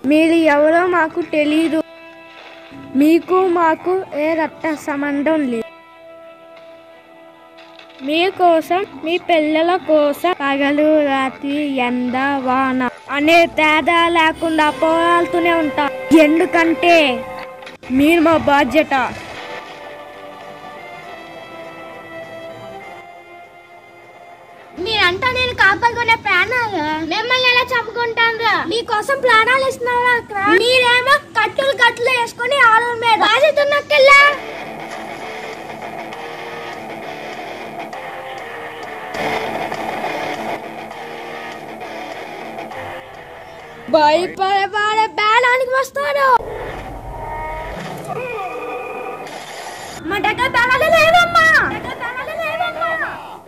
మీరు ఎవరో మాకు తెలీదు మీకు మాకు ఏ రక్త సంబంధం లేదు మీకోసం మీ పిల్లల కోసం పగలు రాత్రి ఎండ వాన అనే తేడా లేకుండా పోరాడుతూనే ఉంటాం ఎందుకంటే మీరు మా బాధ్యత మీరంతా నేను కాపాడుకునే ప్రాణాలు మిమ్మల్ని ఎలా చంపుకుంటాను మీకోసం ప్రాణాలు ఇస్తున్నారా మీరేమో కట్టులు కట్టులు వేసుకుని ఆళ్ళ మీద బాధ్యతన్నకెళ్ళా భయపడే వాడే బేడానికి వస్తాడు మా దగ్గర బేడాలు లేవమ్మా దగ్గర బేడాలు లేవమ్మా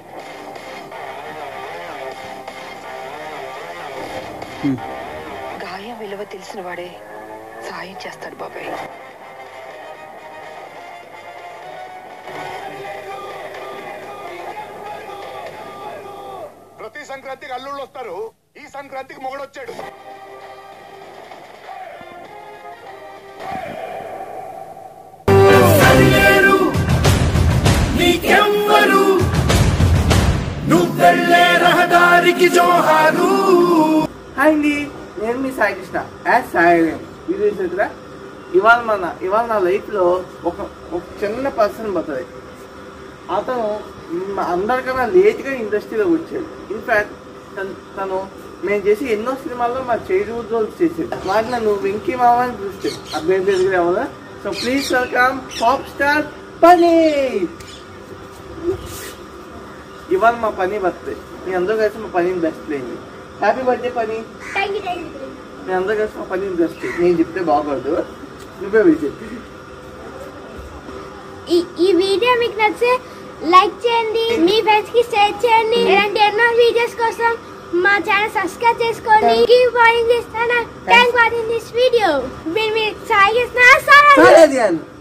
గాయం విలువ తెలిసిన వాడే సాయం చేస్తాడు బాబాయ్ ప్రతి సంక్రాంతికి అల్లుళ్ళు వస్తారు ఈ సంక్రాంతికి మొగడొచ్చాడు సరిలేరు నీకెవ్వరు నువ్వెళ్ళే రహదారికి జోహారు హాయ్ అండి నేను మీ సాయి కృష్ణ యాజ్ సాయి వీడియో చూద్దా ఇవాళ మన ఇవాళ నా లైఫ్లో ఒక ఒక చిన్న పర్సన్ పోతుంది అతను మ్, అందరికన్నా లేట్గా ఇండస్ట్రీలోకి వచ్చాడు ఇన్ఫ్యాక్ట్ తను తను మేము చేసి ఎన్నో సినిమాల్లో మా చైల్డ్హుడ్ రోల్స్ చేసాడు వాటి నన్ను వెంకీ మామ అని పిలుస్తాడు అభ్యర్థి ఎదురు ఎవరు so please welcome pop star పని ఇవాళ మా పని బర్త్డే మీ అందరూ కలిసి మా పనిని బెస్ట్ చేయండి హ్యాపీ బర్త్డే పని థ్యాంక్ యూ థ్యాంక్ యూ మీ అందరూ కలిసి మా పనిని బెస్ట్ చేయి నేను చెప్తే బాగోదు నువ్వే విజిట్ ఈ ఈ వీడియో మీకు నచ్చితే లైక్ చేయండి మీ ఫ్రెండ్స్ కి షేర్ చేయండి ఇలాంటి ఎన్నో వీడియోస్ కోసం మా ఛానల్ సబ్స్క్రైబ్ చేసుకోండి keep watching this channel thank watching this video మీరు మీరు సాయి చేసిన సాయి సరే